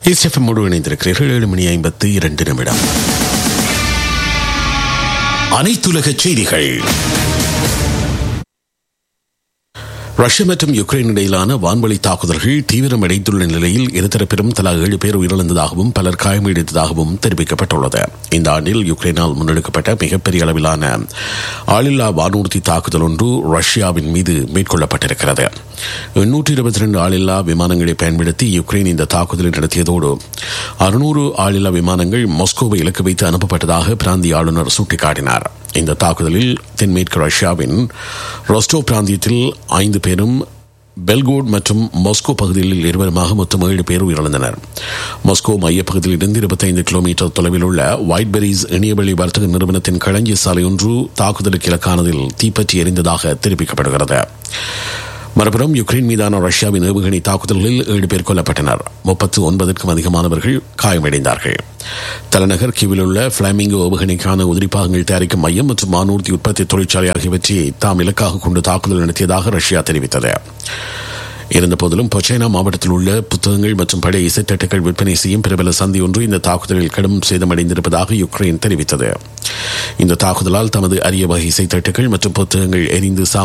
இஸ்எஃப்எம் முழு இணைந்திருக்கிறீர்கள் ஏழு மணி ஐம்பத்து இரண்டு நிமிடம் அனைத்துலக செய்திகள் ரஷ்யா மற்றும் யுக்ரைன் இடையிலான வான்வழி தாக்குதல்கள் தீவிரமடைந்துள்ள நிலையில் இருதரப்பிலும் தலா ஏழு பேர் உயிரிழந்ததாகவும் பலர் காயமடைந்ததாகவும் தெரிவிக்கப்பட்டுள்ளது இந்த ஆண்டில் யுக்ரைனால் முன்னெடுக்கப்பட்ட மிகப்பெரிய அளவிலான ஆளில்லா வானூர்தி தாக்குதல் ஒன்று ரஷ்யாவின் மீது மேற்கொள்ளப்பட்டிருக்கிறது எண்ணூற்றி இருபத்தி ரெண்டு ஆளில்லா விமானங்களை பயன்படுத்தி யுக்ரைன் இந்த தாக்குதலை நடத்தியதோடு அறுநூறு ஆளில்லா விமானங்கள் மாஸ்கோவை இலக்கு வைத்து அனுப்பப்பட்டதாக பிராந்திய ஆளுநர் சுட்டிக்காட்டினார் இந்த தாக்குதலில் தென்மேற்கு ரஷ்யாவின் ரோஸ்டோ பிராந்தியத்தில் ஐந்து பேரும் பெல்கோட் மற்றும் மாஸ்கோ பகுதியில் இருவருமாக மொத்தம் ஏழு பேர் உயிரிழந்தனர் மாஸ்கோ மையப்பகுதியில் இருந்து இருபத்தைந்து கிலோமீட்டர் தொலைவில் உள்ள ஒயிட்பெரிஸ் இணையவழி வர்த்தக நிறுவனத்தின் களஞ்சிய சாலை ஒன்று தாக்குதலுக்கு இலக்கானதில் தீப்பற்றி எரிந்ததாக தெரிவிக்கப்படுகிறது மறுபுறம் யுக்ரைன் மீதான ரஷ்யாவின் ஏவுகணை தாக்குதல்களில் ஏழு பேர் கொல்லப்பட்டனர் முப்பத்து ஒன்பதற்கும் அதிகமானவர்கள் காயமடைந்தார்கள் தலைநகர் கிவில் உள்ள பிளாமிங்கோ ஏவுகணைக்கான உதிரிப்பாகங்கள் தயாரிக்கும் மையம் மற்றும் வானூர்தி உற்பத்தி தொழிற்சாலை ஆகியவற்றை தாம் இலக்காக கொண்டு தாக்குதல் நடத்தியதாக ரஷ்யா தெரிவித்தது இருந்தபோதிலும் பொச்சைனா மாவட்டத்தில் உள்ள புத்தகங்கள் மற்றும் பழைய இசைத்தட்டுகள் விற்பனை செய்யும் பிரபல சந்தி ஒன்று இந்த தாக்குதலில் கடும் சேதமடைந்திருப்பதாக யுக்ரைன் தெரிவித்தது இந்த தாக்குதலால் தமது அரிய வகை இசைத்தட்டுகள் மற்றும் புத்தகங்கள் எரிந்து